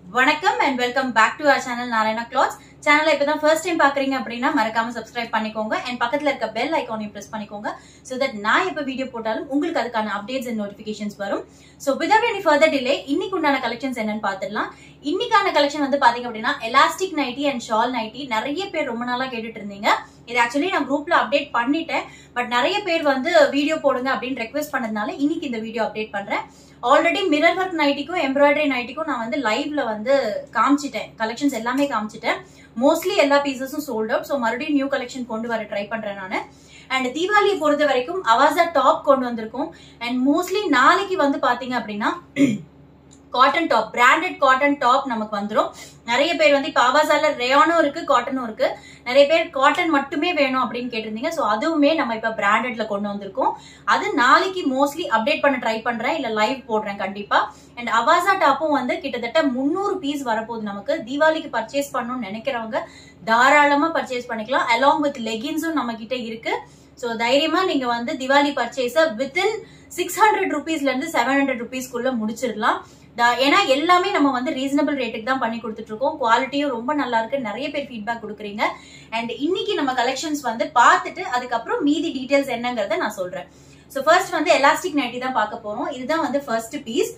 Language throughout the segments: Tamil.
வணக்கம் and welcome back to our channel Narayana clothes சேனலை இப்பதான் ஃபர்ஸ்ட் டைம் பாக்குறீங்க அப்படின்னா மறக்காம சப்ஸ்கிரைப் பண்ணிக்கோங்க அண்ட் பக்கத்துல இருக்க பெல் ஐக்கானையும் பிரஸ் பண்ணிக்கோங்க ஸோ தட் நான் எப்ப வீடியோ போட்டாலும் உங்களுக்கு அதுக்கான அப்டேட்ஸ் அண்ட் நோட்டிபிகேஷன்ஸ் வரும் so without any further delay இன்னைக்கு உண்டான கலெக்ஷன்ஸ் என்னன்னு பார்த்துடலாம் இன்னைக்கான கலெக்ஷன் வந்து பாத்தீங்க அப்படின்னா elastic nighty and shawl nighty நிறைய பேர் ரொம்ப நாளா கேட்டுட்டு இருந்தீங்க இது ஆக்சுவலி நான் குரூப்ல அப்டேட் பண்ணிட்டேன் பட் நிறைய பேர் வந்து வீடியோ போடுங்க அப்படின்னு ரெக்வெஸ்ட் பண்ணதுனால இன்னைக்கு இந்த வீடியோ அப்டேட் பண்றேன் ஆல்ரெடி மிரர் ஒர்க் நைட்டிக்கும் எம்ப்ராய்டரி நைட்டிக்கும் நான் வந்து லைவ்ல வந்து காமிச்சிட்டேன் கலெக்ஷன்ஸ் எல்லாமே காமிச்சிட்டேன் மோஸ்ட்லி எல்லா பீசஸும் சோல்ட் அவுட் ஸோ மறுபடியும் நியூ கலெக்ஷன் கொண்டு வர ட்ரை பண்றேன் நான் அண்ட் தீபாவளியை பொறுத்த வரைக்கும் அவாசா டாப் கொண்டு வந்திருக்கோம் அண்ட் மோஸ்ட்லி நாளைக்கு வந்து பாத்தீங்க அப்படின்னா cotton top branded cotton top நமக்கு வந்துடும் நிறைய பேர் வந்து இப்போ அவாசால ரேயானும் இருக்கு காட்டனும் இருக்கு நிறைய பேர் காட்டன் மட்டுமே வேணும் அப்படின்னு கேட்டிருந்தீங்க ஸோ அதுவுமே நம்ம இப்போ பிராண்டட்ல கொண்டு வந்திருக்கோம் அது நாளைக்கு மோஸ்ட்லி அப்டேட் பண்ண ட்ரை பண்றேன் இல்ல லைவ் போடுறேன் கண்டிப்பா அண்ட் அவாசா டாப்பும் வந்து கிட்டத்தட்ட முந்நூறு பீஸ் வரப்போகுது நமக்கு தீபாவளிக்கு பர்ச்சேஸ் பண்ணணும்னு நினைக்கிறவங்க தாராளமா பர்ச்சேஸ் பண்ணிக்கலாம் அலாங் வித் லெகின்ஸும் நம்ம கிட்ட இருக்கு ஸோ தைரியமா நீங்க வந்து திவாலி பர்ச்சேஸ வித்தின் சிக்ஸ் ஹண்ட்ரட் ருபீஸ்ல இருந்து செவன் ஹண்ட்ரட் ருபீஸ்க்குள்ள முடிச்சிடலாம் ஏன்னா எல்லாமே நம்ம வந்து ரீசனபிள் ரேட்டுக்கு தான் பண்ணி கொடுத்துட்டு இருக்கோம் குவாலிட்டியும் ரொம்ப நல்லா இருக்கு நிறைய பேர் ஃபீட்பேக் கொடுக்குறீங்க அண்ட் இன்னைக்கு நம்ம கலெக்ஷன்ஸ் வந்து பார்த்துட்டு அதுக்கப்புறம் மீதி டீடைல்ஸ் என்னங்கறத நான் சொல்றேன் ஸோ ஃபர்ஸ்ட் வந்து எலாஸ்டிக் நைட்டி தான் பார்க்க போறோம் இதுதான் வந்து ஃபர்ஸ்ட் பீஸ்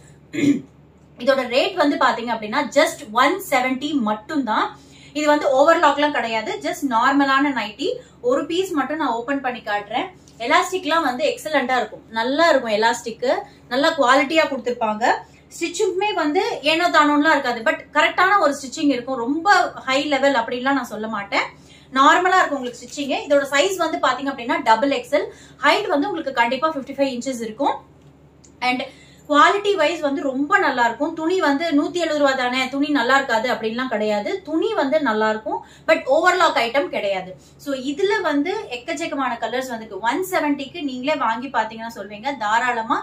இதோட ரேட் வந்து பாத்தீங்க அப்படின்னா ஜஸ்ட் ஒன் செவன்டி மட்டும் தான் இது வந்து ஓவர்லாக்லாம் கிடையாது ஜஸ்ட் நார்மலான நைட்டி ஒரு பீஸ் மட்டும் நான் ஓபன் பண்ணி காட்டுறேன் எலாஸ்டிக்லாம் வந்து எக்ஸலண்டா இருக்கும் நல்லா இருக்கும் எலாஸ்டிக் நல்லா குவாலிட்டியா கொடுத்துருப்பாங்க ஸ்டிச்சுமே வந்து ஏனோ தானோலாம் இருக்காது பட் கரெக்டான ஒரு ஸ்டிச்சிங் இருக்கும் ரொம்ப ஹை லெவல் அப்படின்லாம் நான் சொல்ல மாட்டேன் நார்மலா இருக்கும் உங்களுக்கு ஸ்டிச்சிங் இதோட சைஸ் வந்து பாத்தீங்க அப்படின்னா டபுள் எக்ஸல் ஹைட் வந்து உங்களுக்கு கண்டிப்பா பிப்டி ஃபைவ் இன்ச்சஸ் இருக்கும் அண்ட் குவாலிட்டி வைஸ் வந்து ரொம்ப நல்லா இருக்கும் துணி வந்து நூத்தி எழுபது ரூபா தானே துணி நல்லா இருக்காது அப்படின்லாம் கிடையாது துணி வந்து நல்லா இருக்கும் பட் ஓவர்லாக் ஐட்டம் கிடையாது ஸோ இதுல வந்து எக்கச்சக்கமான கலர்ஸ் வந்து ஒன் செவன்ட்டிக்கு நீங்களே வாங்கி பாத்தீங்கன்னா சொல்வீங்க தாராளமா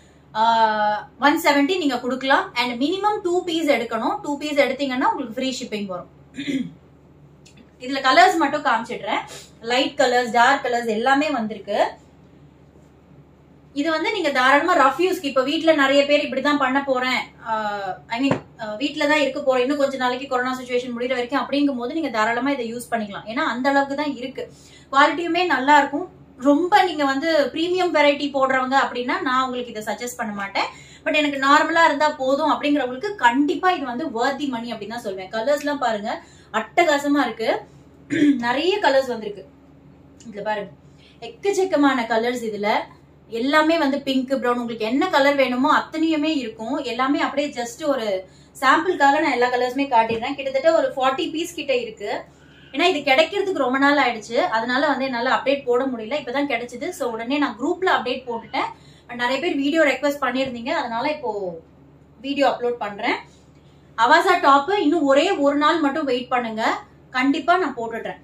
ஒன் செவன்ட்டி நீங்க கொடுக்கலாம் அண்ட் மினிமம் டூ பீஸ் எடுக்கணும் டூ பீஸ் எடுத்தீங்கன்னா உங்களுக்கு ஃப்ரீ ஷிப்பிங் வரும் இதுல கலர்ஸ் மட்டும் காமிச்சிடுறேன் லைட் கலர்ஸ் டார்க் கலர்ஸ் எல்லாமே வந்திருக்கு இது வந்து நீங்க தாராளமா ரஃப் யூஸ்க்கு இப்ப வீட்ல நிறைய பேர் இப்படிதான் பண்ண போறேன் ஐ மீன் வீட்ல தான் இருக்க போறேன் இன்னும் கொஞ்ச நாளைக்கு கொரோனா சுச்சுவேஷன் முடிகிற வரைக்கும் அப்படிங்கும் போது நீங்க தாராளமா இதை யூஸ் பண்ணிக்கலாம் ஏன்னா அந்த அளவுக்கு தான் இருக்கு குவாலிட்டியுமே நல்லா இருக்கும் ரொம்ப நீங்க வந்து பிரீமியம் வெரைட்டி போடுறவங்க அப்படின்னா நான் உங்களுக்கு இதை சஜஸ்ட் பண்ண மாட்டேன் பட் எனக்கு நார்மலா இருந்தா போதும் அப்படிங்கிறவங்களுக்கு கண்டிப்பா இது வந்து வர்த்தி மணி அப்படின்னு தான் சொல்வேன் கலர்ஸ் எல்லாம் பாருங்க அட்டகாசமா இருக்கு நிறைய கலர்ஸ் வந்திருக்கு இதுல பாருங்க எக்கச்சக்கமான கலர்ஸ் இதுல எல்லாமே வந்து பிங்க் ப்ரௌன் உங்களுக்கு என்ன கலர் வேணுமோ அத்தனையுமே இருக்கும் எல்லாமே அப்படியே ஜஸ்ட் ஒரு சாம்பிளுக்காக நான் எல்லா கலர்ஸுமே காட்டிடுறேன் கிட்டத்தட்ட ஒரு ஃபார்ட்டி பீஸ் கிட்ட இருக்கு ஏன்னா இது கிடைக்கிறதுக்கு ரொம்ப நாள் ஆயிடுச்சு அதனால வந்து என்னால அப்டேட் போட முடியல இப்பதான் கிடைச்சது ஸோ உடனே நான் குரூப்ல அப்டேட் போட்டுட்டேன் நிறைய பேர் வீடியோ ரெக்வஸ்ட் பண்ணியிருந்தீங்க அதனால இப்போ வீடியோ அப்லோட் பண்றேன் அவாசா டாப் இன்னும் ஒரே ஒரு நாள் மட்டும் வெயிட் பண்ணுங்க கண்டிப்பா நான் போட்டுடுறேன்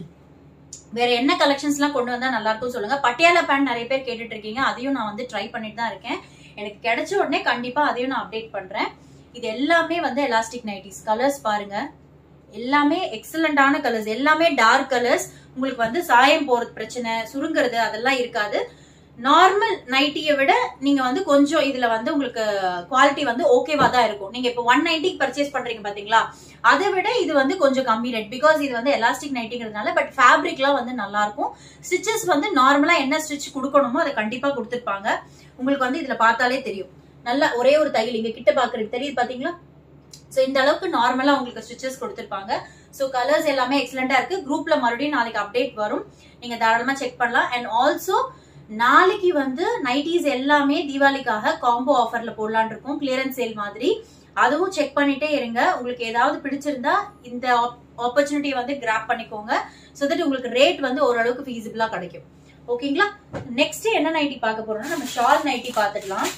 வேற என்ன கலெக்ஷன்ஸ் எல்லாம் கொண்டு வந்தா நல்லா இருக்கும் சொல்லுங்க பட்டியாலா பேண்ட் நிறைய பேர் கேட்டுட்டு இருக்கீங்க அதையும் நான் வந்து ட்ரை பண்ணிட்டு தான் இருக்கேன் எனக்கு கிடைச்ச உடனே கண்டிப்பா அதையும் நான் அப்டேட் பண்றேன் இது எல்லாமே வந்து எலாஸ்டிக் நைட்டிஸ் கலர்ஸ் பாருங்க எல்லாமே எக்ஸலண்டான கலர்ஸ் எல்லாமே டார்க் கலர்ஸ் உங்களுக்கு வந்து சாயம் போறது பிரச்சனை சுருங்குறது அதெல்லாம் இருக்காது நார்மல் நைட்டியை விட நீங்க வந்து கொஞ்சம் இதுல வந்து உங்களுக்கு குவாலிட்டி வந்து ஓகேவா தான் இருக்கும் நீங்க இப்போ ஒன் நைன்டிக்கு பர்ச்சேஸ் பண்றீங்க பாத்தீங்களா அதை விட இது வந்து கொஞ்சம் கம்மி ரேட் பிகாஸ் இது வந்து எலாஸ்டிக் நைட்டிங்கிறதுனால பட் ஃபேப்ரிக்லாம் வந்து நல்லா இருக்கும் ஸ்டிச்சஸ் வந்து நார்மலா என்ன ஸ்டிச் கொடுக்கணுமோ அதை கண்டிப்பா கொடுத்துருப்பாங்க உங்களுக்கு வந்து இதுல பார்த்தாலே தெரியும் நல்ல ஒரே ஒரு தையல் இங்க கிட்ட பாக்குறது தெரியுது பாத்தீங்களா ஸோ இந்த அளவுக்கு நார்மலா உங்களுக்கு ஸ்டிச்சஸ் கொடுத்துருப்பாங்க ஸோ கலர்ஸ் எல்லாமே எக்ஸலண்டா இருக்கு குரூப்ல மறுபடியும் நாளைக்கு அப்டேட் வரும் நீங்க தாராளமா செக் பண்ணலாம் அண்ட் ஆல்சோ நாளைக்கு வந்து நைட்டிஸ் எல்லாமே தீபாவளிக்காக காம்போ ஆஃபர்ல போடலான் இருக்கும் கிளியரன்ஸ் சேல் மாதிரி அதுவும் செக் பண்ணிட்டே இருங்க உங்களுக்கு ஏதாவது பிடிச்சிருந்தா இந்த ஆப்பர்ச்சுனிட்டியை வந்து கிராப் பண்ணிக்கோங்க ஸோ தட் உங்களுக்கு ரேட் வந்து ஓரளவுக்கு ஃபீஸிபிளா கிடைக்கும் ஓகேங்களா நெக்ஸ்ட் என்ன நைட்டி பார்க்க போறோம்னா நம்ம ஷால் நைட்டி பார்த்துக்கலாம்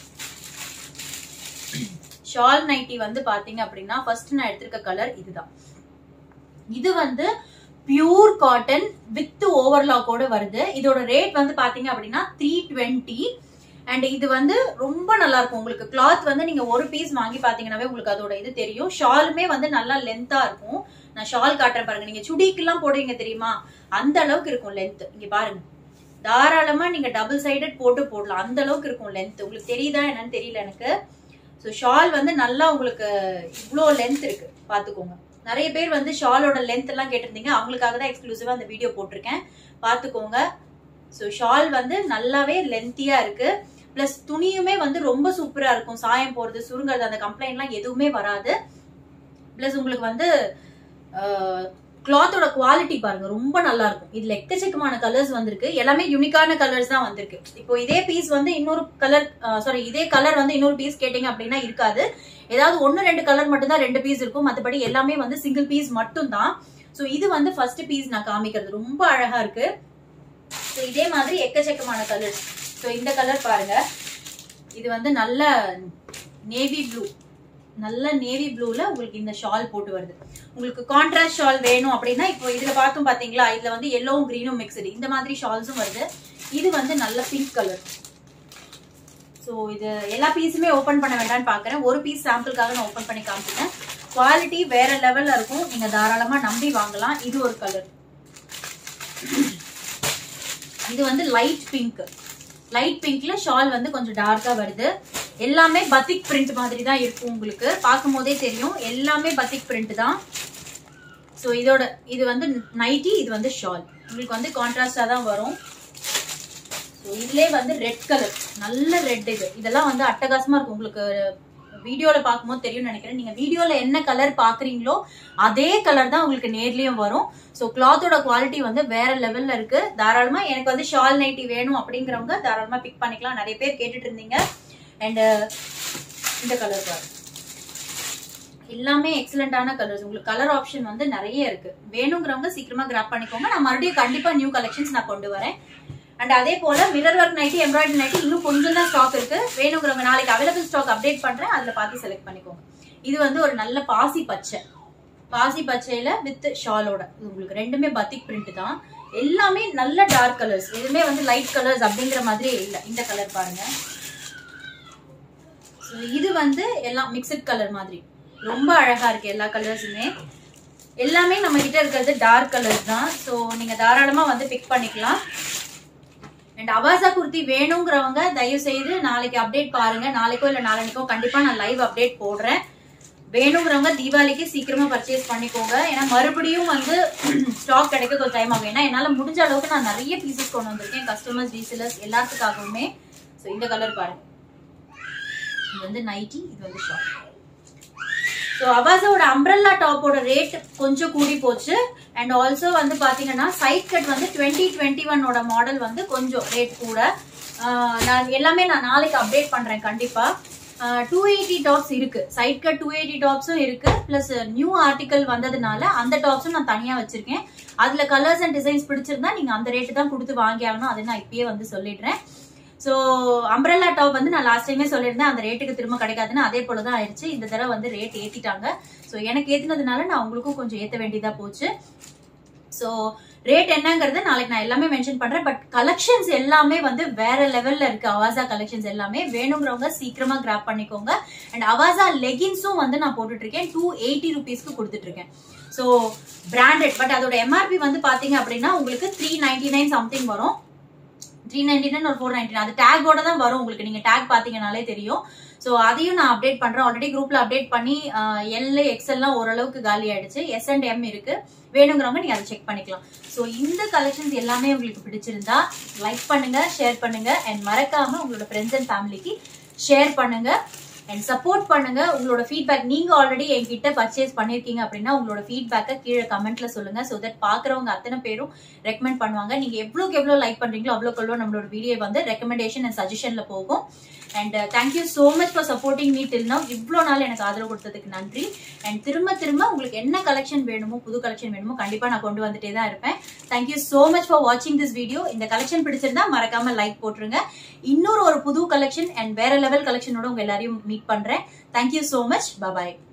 ஷால் நைட்டி வந்து பாத்தீங்க அப்படின்னா ஃபர்ஸ்ட் நான் எடுத்திருக்க கலர் இதுதான் இது வந்து பியூர் காட்டன் வித் ஓவர்லாக்கோட வருது இதோட ரேட் வந்து பாத்தீங்க அப்படின்னா த்ரீ டுவெண்ட்டி அண்ட் இது வந்து ரொம்ப நல்லா இருக்கும் உங்களுக்கு கிளாத் வந்து நீங்க ஒரு பீஸ் வாங்கி பாத்தீங்கன்னாவே உங்களுக்கு அதோட இது தெரியும் ஷாலுமே வந்து நல்லா லென்த்தா இருக்கும் நான் ஷால் காட்டுறேன் பாருங்க நீங்க சுடிக்கெல்லாம் போடுவீங்க தெரியுமா அந்த அளவுக்கு இருக்கும் லென்த் இங்க பாருங்க தாராளமா நீங்க டபுள் சைடட் போட்டு போடலாம் அந்த அளவுக்கு இருக்கும் லென்த் உங்களுக்கு தெரியுதா என்னன்னு தெரியல எனக்கு ஸோ ஷால் வந்து நல்லா உங்களுக்கு இவ்வளோ லென்த் இருக்கு பார்த்துக்கோங்க நிறைய பேர் வந்து ஷாலோட லென்த் எல்லாம் கேட்டிருந்தீங்க அவங்களுக்காக தான் எக்ஸ்க்ளூசிவா அந்த வீடியோ போட்டிருக்கேன் பார்த்துக்கோங்க ஸோ ஷால் வந்து நல்லாவே லென்த்தியா இருக்கு பிளஸ் துணியுமே வந்து ரொம்ப சூப்பரா இருக்கும் சாயம் போறது சுருங்கிறது அந்த கம்ப்ளைண்ட்லாம் எதுவுமே வராது பிளஸ் உங்களுக்கு வந்து கிளாத்தோட குவாலிட்டி பாருங்க ரொம்ப நல்லா இருக்கும் இதுல எக்கச்சக்கமான கலர்ஸ் வந்திருக்கு எல்லாமே யூனிக்கான கலர்ஸ் தான் வந்திருக்கு இப்போ இதே பீஸ் வந்து இன்னொரு கலர் சாரி இதே கலர் வந்து இன்னொரு பீஸ் கேட்டீங்க அப்படின்னா இருக்காது ஏதாவது ஒன்னு ரெண்டு கலர் மட்டும் தான் ரெண்டு பீஸ் இருக்கும் மற்றபடி எல்லாமே வந்து சிங்கிள் பீஸ் மட்டும் தான் ஸோ இது வந்து ஃபர்ஸ்ட் பீஸ் நான் காமிக்கிறது ரொம்ப அழகா இருக்கு ஸோ இதே மாதிரி எக்கச்சக்கமான கலர்ஸ் ஸோ இந்த கலர் பாருங்க இது வந்து நல்ல நேவி ப்ளூ நல்ல நேவி ப்ளூல உங்களுக்கு இந்த ஷால் போட்டு வருது உங்களுக்கு கான்ட்ராஸ்ட் ஷால் வேணும் அப்படின்னா இப்போ இதுல பார்த்தோம் பாத்தீங்களா இதுல வந்து எல்லோவும் கிரீனும் மிக்சடு இந்த மாதிரி ஷால்ஸும் வருது இது வந்து நல்ல பிங்க் கலர் ஸோ இது எல்லா பீஸுமே ஓப்பன் பண்ண வேண்டாம்னு பாக்குறேன் ஒரு பீஸ் சாம்பிளுக்காக நான் ஓப்பன் பண்ணி காமிச்சிட்டேன் குவாலிட்டி வேற லெவல்ல இருக்கும் நீங்க தாராளமா நம்பி வாங்கலாம் இது ஒரு கலர் இது வந்து லைட் பிங்க் லைட் பிங்க்ல ஷால் வந்து கொஞ்சம் டார்க்கா வருது எல்லாமே பத்திக் பிரிண்ட் மாதிரி தான் இருக்கும் உங்களுக்கு பார்க்கும் போதே தெரியும் எல்லாமே பத்திக் பிரிண்ட் தான் ஸோ இதோட இது வந்து நைட்டி இது வந்து ஷால் உங்களுக்கு வந்து கான்ட்ராஸ்டா தான் வரும் ஸோ இதுலேயே வந்து ரெட் கலர் நல்ல ரெட் இது இதெல்லாம் வந்து அட்டகாசமா இருக்கும் உங்களுக்கு வீடியோல பார்க்கும்போது தெரியும்னு நினைக்கிறேன் நீங்க வீடியோல என்ன கலர் பாக்குறீங்களோ அதே கலர் தான் உங்களுக்கு நேர்லயும் வரும் ஸோ கிளாத்தோட குவாலிட்டி வந்து வேற லெவல்ல இருக்கு தாராளமா எனக்கு வந்து ஷால் நைட்டி வேணும் அப்படிங்கிறவங்க தாராளமா பிக் பண்ணிக்கலாம் நிறைய பேர் கேட்டுட்டு இருந்தீங்க அண்ட் இந்த கலர் பாரு எல்லாமே எக்ஸலண்டான கலர்ஸ் உங்களுக்கு கலர் ஆப்ஷன் வந்து நிறைய இருக்கு வேணுங்கிறவங்க சீக்கிரமா கிராப் பண்ணிக்கோங்க நான் மறுபடியும் கண்டிப்பா நியூ கலெக்ஷன்ஸ் நான் கொண்டு வரேன் அண்ட் அதே போல mirror work nighty embroidery nighty இன்னும் கொஞ்சம் தான் ஸ்டாக் இருக்கு வேணுங்கிறவங்க நாளைக்கு அவைலபிள் ஸ்டாக் அப்டேட் பண்றேன் அதுல பார்த்து செலக்ட் பண்ணிக்கோங்க இது வந்து ஒரு நல்ல பாசி பச்சை பாசி பச்சையில வித் ஷாலோட உங்களுக்கு ரெண்டுமே பத்திக் பிரிண்ட் தான் எல்லாமே நல்ல டார்க் கலர்ஸ் எதுவுமே வந்து லைட் கலர்ஸ் அப்படிங்கிற மாதிரியே இல்லை இந்த கலர் பாருங்க இது வந்து எல்லாம் மிக்சட் கலர் மாதிரி ரொம்ப அழகா இருக்கு எல்லா கலர்ஸுமே எல்லாமே நம்ம கிட்ட இருக்கிறது டார்க் கலர்ஸ் தான் ஸோ நீங்க தாராளமா வந்து பிக் பண்ணிக்கலாம் அண்ட் அவாசா குர்த்தி வேணுங்கிறவங்க தயவு செய்து நாளைக்கு அப்டேட் பாருங்க நாளைக்கோ இல்ல நாளைக்கோ கண்டிப்பா நான் லைவ் அப்டேட் போடுறேன் வேணுங்கிறவங்க தீபாவளிக்கு சீக்கிரமா பர்ச்சேஸ் பண்ணிக்கோங்க ஏன்னா மறுபடியும் வந்து ஸ்டாக் கிடைக்க கொஞ்சம் டைம் ஆகும் ஏன்னா என்னால முடிஞ்ச அளவுக்கு நான் நிறைய பீசஸ் கொண்டு வந்திருக்கேன் கஸ்டமர்ஸ் ரீசேலர்ஸ் எல்லாத்துக்காகவுமே ஸோ இந்த கலர் பாருங்க இது வந்து நைட்டி இது வந்து ஷார்ட் ஸோ அவாசாவோட அம்ப்ரல்லா டாப்போட ரேட் கொஞ்சம் கூடி போச்சு அண்ட் ஆல்சோ வந்து பாத்தீங்கன்னா சைட் கட் வந்து டுவெண்ட்டி டுவெண்ட்டி ஒன்னோட மாடல் வந்து கொஞ்சம் ரேட் கூட நான் எல்லாமே நான் நாளைக்கு அப்டேட் பண்றேன் கண்டிப்பா டூ எயிட்டி டாப்ஸ் இருக்கு சைட் கட் டூ எயிட்டி டாப்ஸும் இருக்கு பிளஸ் நியூ ஆர்டிக்கல் வந்ததுனால அந்த டாப்ஸும் நான் தனியா வச்சிருக்கேன் அதுல கலர்ஸ் அண்ட் டிசைன்ஸ் பிடிச்சிருந்தா நீங்க அந்த ரேட்டு தான் கொடுத்து வாங்கி ஆகணும் அதை நான் இப்பயே வந்து சொல்லிடுறேன் ஸோ அம்ப்ரல்லா டாப் வந்து நான் லாஸ்ட் டைமே சொல்லியிருந்தேன் அந்த ரேட்டுக்கு திரும்ப கிடைக்காதுன்னு அதே போல தான் ஆயிடுச்சு இந்த தடவை வந்து ரேட் ஏத்திட்டாங்க ஸோ எனக்கு ஏத்தினதுனால நான் உங்களுக்கும் கொஞ்சம் ஏத்த வேண்டியதா போச்சு ஸோ ரேட் என்னங்கறத நாளைக்கு நான் எல்லாமே மென்ஷன் பண்றேன் பட் கலெக்ஷன்ஸ் எல்லாமே வந்து வேற லெவல்ல இருக்கு அவாசா கலெக்ஷன்ஸ் எல்லாமே வேணுங்கிறவங்க சீக்கிரமா கிராப் பண்ணிக்கோங்க அண்ட் அவாசா லெகின்ஸும் வந்து நான் போட்டுட்டு இருக்கேன் டூ எயிட்டி ருபீஸ்க்கு கொடுத்துட்டு இருக்கேன் ஸோ பிராண்டட் பட் அதோட எம்ஆர்பி வந்து பாத்தீங்க அப்படின்னா உங்களுக்கு த்ரீ நைன்டி நைன் சம்திங் வரும் த்ரீ நைன்டி நைன் ஒரு ஃபோர் நைன்டி அது டேக்கோட தான் வரும் உங்களுக்கு நீங்க டேக் பாத்தீங்கனாலே தெரியும் ஸோ அதையும் நான் அப்டேட் பண்றேன் ஆல்ரெடி குரூப்ல அப்டேட் பண்ணி எல் எக்ஸ்எல்லாம் ஓரளவுக்கு காலி ஆயிடுச்சு எஸ் அண்ட் எம் இருக்கு வேணுங்கிறவங்க நீங்க அதை செக் பண்ணிக்கலாம் ஸோ இந்த கலெக்ஷன்ஸ் எல்லாமே உங்களுக்கு பிடிச்சிருந்தா லைக் பண்ணுங்க ஷேர் பண்ணுங்க அண்ட் மறக்காம உங்களோட ஃப்ரெண்ட்ஸ் அண்ட் ஃபேமிலிக்கு ஷேர் பண்ணுங்க அண்ட் சப்போர்ட் பண்ணுங்க உங்களோட ஃபீட்பேக் நீங்க ஆல்ரெடி என்கிட்ட பர்ச்சேஸ் பண்ணிருக்கீங்க அப்படின்னா உங்களோட ஃபீட்பேக்கை கீழே கமெண்ட்ல சொல்லுங்க ஸோ தட் பாக்குறவங்க அத்தனை பேரும் ரெக்கமெண்ட் பண்ணுவாங்க நீங்க எவ்வளோக்கு எவ்வளோ லைக் பண்றீங்களோ அவ்வளோக்கு எவ்வளோ நம்மளோட வீடியோ வந்து ரெக்கமெண்டேஷன் அண்ட் சஜஷன்ல போகும் and thank you so much for supporting me till now இவ்வளோ நாள் எனக்கு ஆதரவு கொடுத்ததுக்கு நன்றி அண்ட் திரும்ப திரும்ப உங்களுக்கு என்ன கலெக்ஷன் வேணுமோ புது கலெக்ஷன் வேணுமோ கண்டிப்பா நான் கொண்டு வந்துட்டே தான் இருப்பேன் தேங்க்யூ ஸோ மச் ஃபார் வாட்சிங் திஸ் வீடியோ இந்த கலெக்ஷன் பிடிச்சிருந்தா மறக்காம லைக் போட்டுருங்க இன்னொரு ஒரு புது கலெக்ஷன் அண்ட் வேற லெவல் கலெக்ஷனோட உங்க எல்லாரையும் மீட் பண்றேன் தேங்க்யூ ஸோ மச் பபாய்